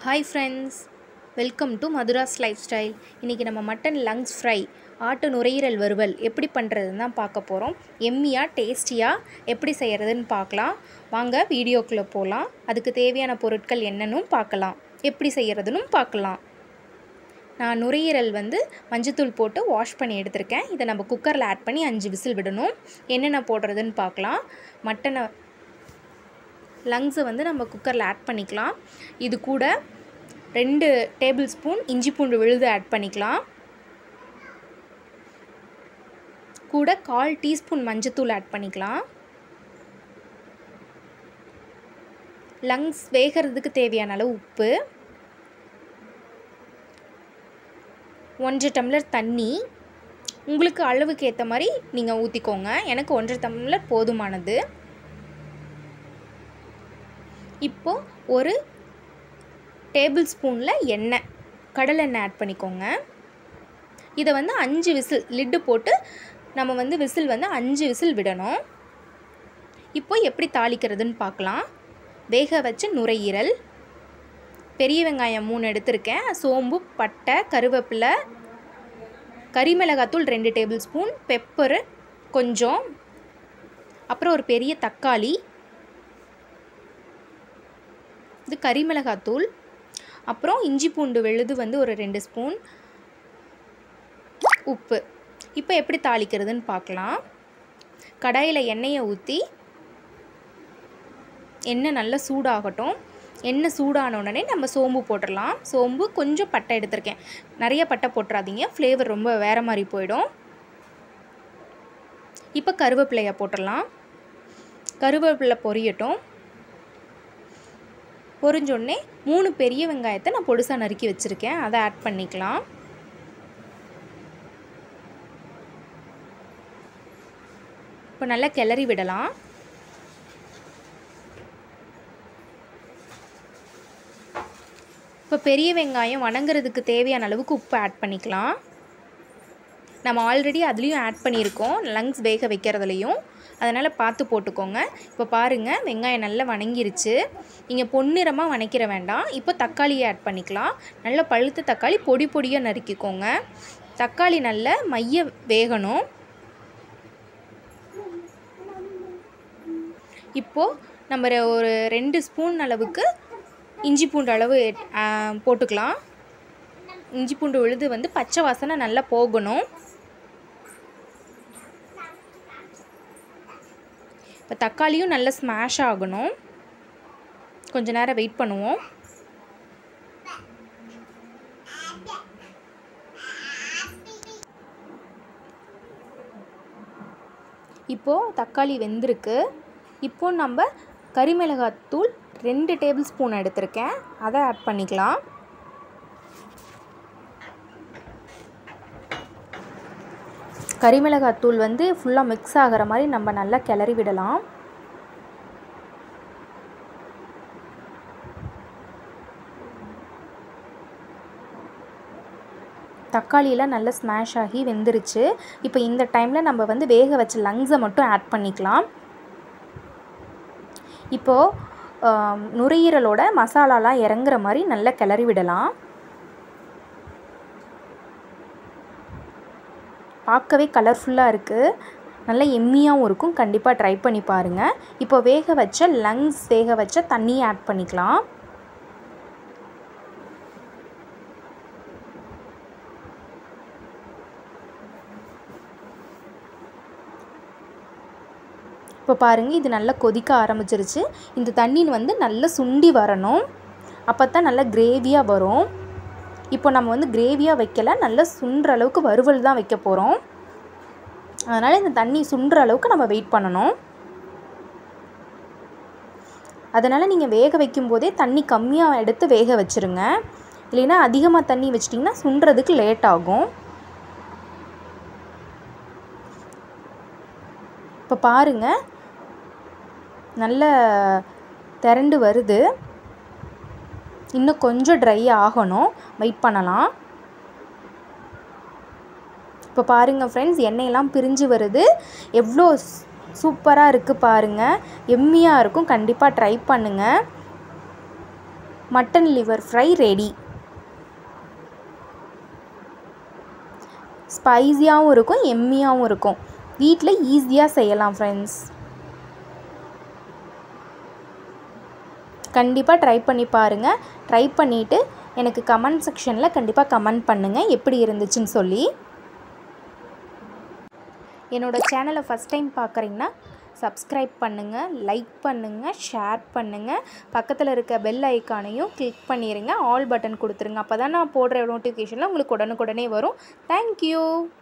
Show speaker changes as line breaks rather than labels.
hi friends welcome to Madhuras life style இன்றைக்கி நம்ம mutton lungs fry ஆட்டு நுரையீரல் வறுவல் எப்படி பண்ணுறதுன்னு தான் பார்க்க போகிறோம் எம்மியாக டேஸ்டியாக எப்படி செய்கிறதுன்னு பார்க்கலாம் வாங்க வீடியோக்குள்ளே போகலாம் அதுக்கு தேவையான பொருட்கள் என்னன்னு பார்க்கலாம் எப்படி செய்கிறதுன்னு பார்க்கலாம் நான் நுரையீரல் வந்து மஞ்சத்தூள் போட்டு வாஷ் பண்ணி எடுத்திருக்கேன் இதை நம்ம குக்கரில் ஆட் பண்ணி அஞ்சு விசில் விடணும் என்னென்ன போடுறதுன்னு பார்க்கலாம் மட்டனை லங்ஸை வந்து நம்ம குக்கரில் ஆட் பண்ணிக்கலாம் இது கூட ரெண்டு டேபிள் ஸ்பூன் இஞ்சி பூண்டு விழுது ஆட் பண்ணிக்கலாம் கூட கால் டீஸ்பூன் மஞ்சத்தூள் ஆட் பண்ணிக்கலாம் லங்ஸ் வேகிறதுக்கு தேவையான அளவு உப்பு ஒன்றரை டம்ளர் தண்ணி உங்களுக்கு அளவுக்கு ஏற்ற மாதிரி நீங்கள் ஊற்றிக்கோங்க எனக்கு ஒன்றரை டம்ளர் போதுமானது இப்போது ஒரு டேபிள் ஸ்பூனில் எண்ணெய் கடலை எண்ணெய் ஆட் பண்ணிக்கோங்க இதை வந்து அஞ்சு விசில் லிட்டு போட்டு நம்ம வந்து விசில் வந்து அஞ்சு விசில் விடணும் இப்போ எப்படி தாளிக்கிறதுன்னு பார்க்கலாம் வேக வச்ச நுரையீரல் பெரிய வெங்காயம் மூணு எடுத்திருக்கேன் சோம்பு பட்டை கருவேப்பிலை கறிமிளகாத்தூள் ரெண்டு டேபிள் ஸ்பூன் பெப்பரு கொஞ்சம் அப்புறம் ஒரு பெரிய தக்காளி இது கறிமிளகாத்தூள் அப்புறம் இஞ்சி பூண்டு விழுது வந்து ஒரு ரெண்டு ஸ்பூன் உப்பு இப்போ எப்படி தாளிக்கிறதுன்னு பார்க்கலாம் கடாயில் எண்ணெயை ஊற்றி எண்ணெய் நல்லா சூடாகட்டும் எண்ணெய் சூடான உடனே நம்ம சோம்பு போட்டுடலாம் சோம்பு கொஞ்சம் பட்டை எடுத்திருக்கேன் நிறைய பட்டை போட்டுறாதீங்க ஃப்ளேவர் ரொம்ப வேறு மாதிரி போயிடும் இப்போ கருவேப்பிலையை போட்டுடலாம் கருவேப்பிலை பொரியட்டும் பொரிஞ்சோடனே மூணு பெரிய வெங்காயத்தை நான் பொடுசாக நறுக்கி வச்சுருக்கேன் அதை ஆட் பண்ணிக்கலாம் இப்போ நல்லா கிளறி விடலாம் இப்போ பெரிய வெங்காயம் வணங்குறதுக்கு தேவையான அளவுக்கு உப்பு ஆட் பண்ணிக்கலாம் நம்ம ஆல்ரெடி அதுலேயும் ஆட் பண்ணியிருக்கோம் லங்ஸ் வேக வைக்கிறதுலையும் அதனால் பார்த்து போட்டுக்கோங்க இப்போ பாருங்கள் வெங்காயம் நல்லா வணங்கிருச்சு நீங்கள் பொன்னிறமாக வணக்கிற வேண்டாம் இப்போ தக்காளியை ஆட் பண்ணிக்கலாம் நல்ல பழுத்த தக்காளி பொடி பொடியாக நறுக்கிக்கோங்க தக்காளி நல்ல மைய வேகணும் இப்போது நம்ம ஒரு ரெண்டு ஸ்பூன் அளவுக்கு இஞ்சி பூண்டு அளவு போட்டுக்கலாம் இஞ்சி பூண்டு விழுது வந்து பச்சை வாசனை நல்லா போகணும் இப்போ தக்காளியும் நல்லா ஸ்மாஷ் ஆகணும் கொஞ்ச நேரம் வெயிட் பண்ணுவோம் இப்போது தக்காளி வெந்திருக்கு இப்போது நம்ம கறிமிளகாத்தூள் ரெண்டு டேபிள் ஸ்பூன் எடுத்திருக்கேன் அதை ஆட் பண்ணிக்கலாம் கறிமிளகாத்தூள் வந்து ஃபுல்லாக மிக்ஸ் ஆகிற மாதிரி நம்ம நல்லா கிளறி விடலாம் தக்காளியெலாம் நல்லா ஸ்மாஷ் ஆகி வெந்துருச்சு இப்போ இந்த டைமில் நம்ம வந்து வேக வச்ச லங்ஸை மட்டும் ஆட் பண்ணிக்கலாம் இப்போது நுரையீரலோட மசாலாலாம் இறங்குற மாதிரி நல்லா கிளறி விடலாம் பார்க்கவே கலர்ஃபுல்லாக இருக்குது நல்ல எம்மியாகவும் இருக்கும் கண்டிப்பாக ட்ரை பண்ணி பாருங்கள் இப்போ வேக வச்ச லங்ஸ் வேக வச்ச தண்ணியை ஆட் பண்ணிக்கலாம் இப்போ பாருங்கள் இது நல்லா கொதிக்க ஆரம்பிச்சிருச்சு இந்த தண்ணி வந்து நல்லா சுண்டி வரணும் அப்போ தான் நல்லா கிரேவியாக வரும் இப்போ நம்ம வந்து கிரேவியாக வைக்கல நல்லா சுண்டுற அளவுக்கு வறுவல் தான் வைக்க போகிறோம் அதனால் இந்த தண்ணி சுண்டுற அளவுக்கு நம்ம வெயிட் பண்ணணும் அதனால் நீங்கள் வேக வைக்கும்போதே தண்ணி கம்மியாக எடுத்து வேக வச்சுருங்க இல்லைன்னா அதிகமாக தண்ணி வச்சிட்டிங்கன்னா சுண்டுறதுக்கு லேட் ஆகும் இப்போ பாருங்கள் நல்ல திரண்டு வருது இன்னும் கொஞ்சம் ட்ரை ஆகணும் வெயிட் பண்ணலாம் இப்போ பாருங்கள் ஃப்ரெண்ட்ஸ் எண்ணெயெல்லாம் பிரிஞ்சு வருது எவ்வளோ சூப்பராக இருக்குது பாருங்கள் எம்மியாக இருக்கும் கண்டிப்பாக ட்ரை பண்ணுங்கள் மட்டன் லிவர் ஃப்ரை ரெடி ஸ்பைஸியாகவும் இருக்கும் எம்மியாகவும் இருக்கும் வீட்டில் ஈஸியாக செய்யலாம் ஃப்ரெண்ட்ஸ் கண்டிப்பாக ட்ரை பண்ணி பாருங்கள் ட்ரை பண்ணிவிட்டு எனக்கு கமெண்ட் செக்ஷனில் கண்டிப்பாக கமெண்ட் பண்ணுங்கள் எப்படி இருந்துச்சுன்னு சொல்லி என்னோடய சேனலை ஃபஸ்ட் டைம் பார்க்குறீங்கன்னா சப்ஸ்கிரைப் பண்ணுங்கள் லைக் பண்ணுங்கள் ஷேர் பண்ணுங்கள் பக்கத்தில் இருக்க பெல் ஐக்கானையும் கிளிக் பண்ணிடுங்க ஆல் பட்டன் கொடுத்துருங்க அப்போ தான் நான் போடுற நோட்டிஃபிகேஷனில் உங்களுக்கு உடனுக்குடனே வரும் தேங்க்யூ